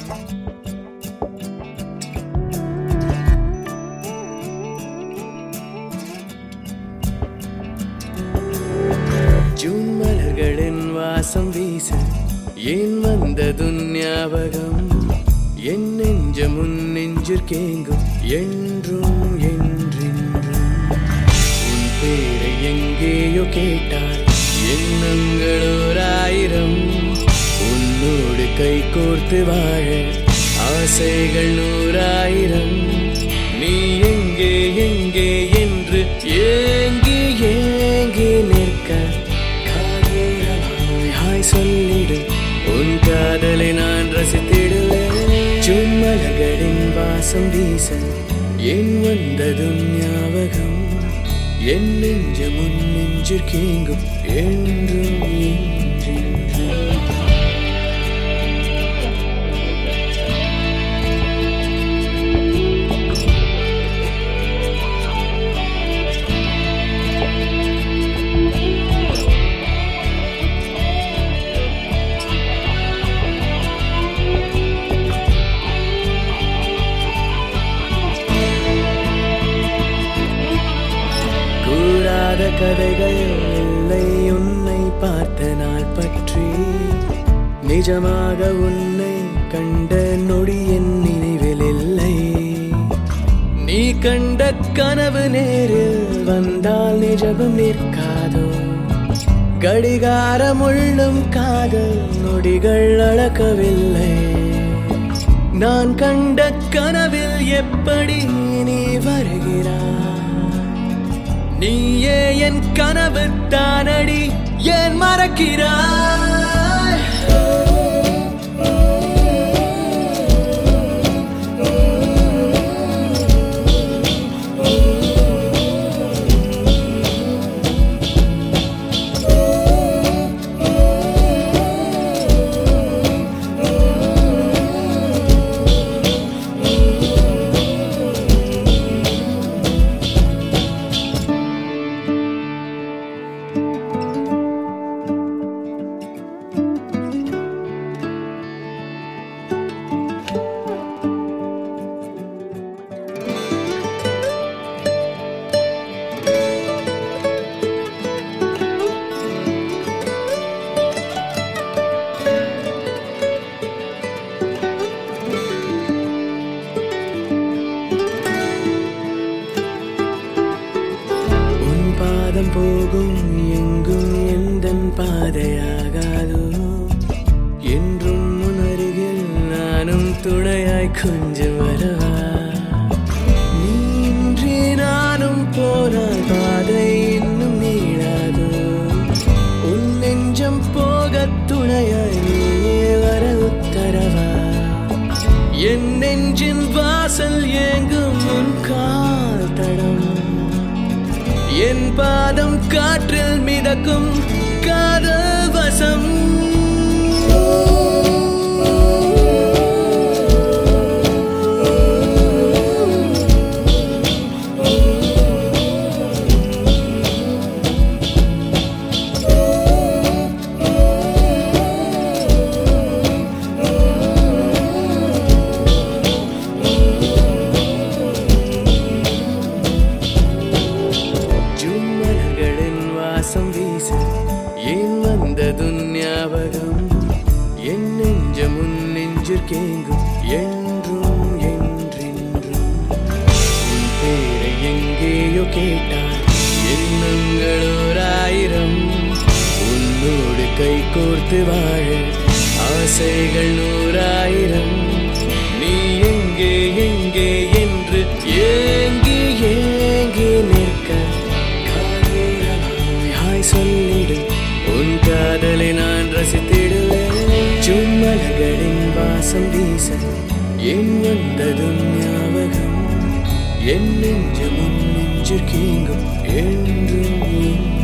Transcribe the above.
June மலர்களின் வாசம் வீச ஏன் வந்ததுன் ஞாபகம் என் நெஞ்ச முன் நெஞ்சிற்கேங்கும் என்றும் என்றென்றும் உன் பேரை எங்கேயோ கேட்டால் எண்ணங்கள் ஓராயிரம் உன்னோடு கை கோர்த்து வாழ ஆசைகள் நூறாயிரம் நீ எங்கே எங்கே என்று ஏங்கி ஏங்கி நிற்க காதலாய் ஹாய் சொல்லிடு உன் காதலை நான் ரசித்திடுவேன் சும்மலகளின் வாசம் வீச என் வந்ததும் ஞாபகம் என் நெஞ்ச முன் நெஞ்சிற்கேங்கும் என்றும் என்றென்றும் கூறாத கதைகள் இல்லை உன்னை பார்த்த நாள் பற்றி நிஜமாக உன்னை கண்ட நொடி என் நினைவில் இல்லை நீ கண்ட கனவு நேரில் வந்தால் நிஜமும் நிற்காதோ கடிகாரம் உள்ளும் காதல் நொடிகள் அளக்கவில்லை நான் கண்ட கனவில் எப்படி நீ வருகிறாய் நீயே என் கனவு தானடி ஏன் மறக்கிறாய் உன் பாதம் போகும் எங்கும் எந்தன் பாதையாகாதோ என்றும் உன் அருகில் நானும் துணையாய் கொஞ்சம் வரவா நீன்றி நானும் போனால் பாதை இன்னும் நீளாதோ உன் நெஞ்சம் போக துணையாய் நீயே வர உத்தரவா என் நெஞ்சின் வாசல் ஏங்கும் உன் கால் தடம் என் பாதம் காற்றில் மிதக்கும் காதல் வசம் ஜும்மலகளின் வாசம் வீச ஏன் வந்ததுன் ஞாபகம் என் நெஞ்ச முன் நெஞ்சிற்கேங்கும் என்றும் என்றென்றும் உன் பேரை எங்கேயோ கேட்டால் எண்ணங்கள் ஓராயிரம் உன்னோடு கை கோர்த்து வாழ ஆசைகள் நூறாயிரம் நீ எங்கே எங்கே என்று ஏங்கி ஏங்கி நிற்க காதலாய் ஹாய் சொல்லிடு உன் காதலை நான் ரசித்திடுவேன் சும்மலகளின் வாசம் வீச என் வந்ததும் ஞாபகம் என் நெஞ்ச முன் நெஞ்சிற்கேங்கும் என்றும்